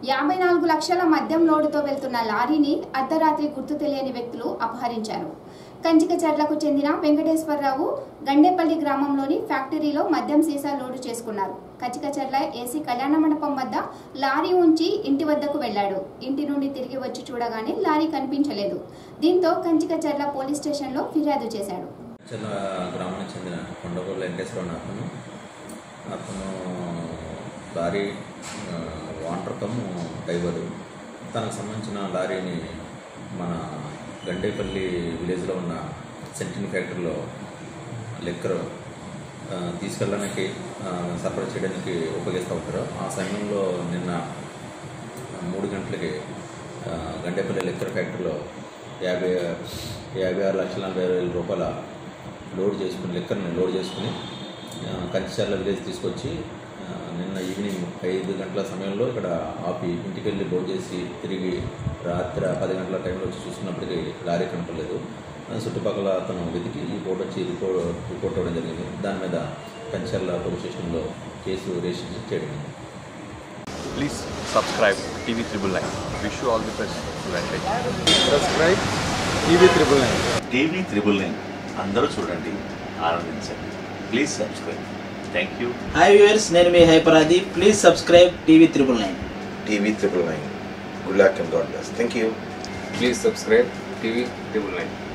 యాభై నాలుగు లక్షల మద్యం లోడుతో వెళ్తున్న లారీని అర్ధరాత్రి గుర్తు తెలియని వ్యక్తులు అపహరించారు కంచికచర్లకు చెందిన వెంకటేశ్వరరావు గండేపల్లి గ్రామంలోని ఫ్యాక్టరీలో మద్యం సీసా లోడు చేసుకున్నారు కంచికచర్ల ఏసీ కళ్యాణ మండపం వద్ద లారీ ఉంచి ఇంటి వద్దకు వెళ్లాడు ఇంటి నుండి తిరిగి వచ్చి చూడగానే లారీ కనిపించలేదు దీంతో కంచికచర్ల పోలీస్ స్టేషన్లో ఫిర్యాదు చేశాడు చిన్న గ్రామానికి చెందిన కొండగూరు వెంకటేశ్వరరావు అతను అతను లారీ ఆ, వాంటర్ కమ్ డ్రైవరు తనకు సంబంధించిన లారీని మన గండేపల్లి విలేజ్లో ఉన్న సెంటిన్ ఫ్యాక్టరీలో లెక్కర్ ఆ, తీసుకెళ్ళడానికి ఆ, సరఫరా చేయడానికి ఉపయోగిస్తూ ఉంటారు ఆ సమయంలో నిన్న మూడు గంటలకి ఆ, గండేపల్లి లెక్కర్ ఫ్యాక్టరీలో యాభై యాభై ఆరు లక్షల నలభై వేల రూపాయల లోడ్ చేసుకుని లిక్కర్ని లోడ్ చేసుకుని ఆ, కంచిచర్ల విలేజ్ తీసుకొచ్చి ఆ, నిన్న ఈవినింగ్ ఐదు గంటల సమయంలో ఇక్కడ ఆపి ఇంటికి వెళ్ళి లోడ్ చేసి తిరిగి రాత్రి పది గంటల టైంలో వచ్చి చూసుకున్నప్పటికీ లారీ కనపడలేదు ఆ, చుట్టుపక్కల అతను వెతికి ఈ ఫోటో వచ్చి రిపోర్ట్ రిపోర్ట్ అవ్వడం జరిగింది దాని మీద కంచర్ల పోలీస్ స్టేషన్లో కేసు రిజిస్టర్ చేయడం జరిగింది. Please subscribe TV Triple Nine. Wish you all the best. Advantage. Subscribe TV triple nine TV triple nine అందరూ చూడండి ఆనందించండి please subscribe thank you hi viewers నేను మీ హైపరాది please subscribe TV triple nine TV triple nine. Good luck and God bless. Thank you. Please subscribe TV triple nine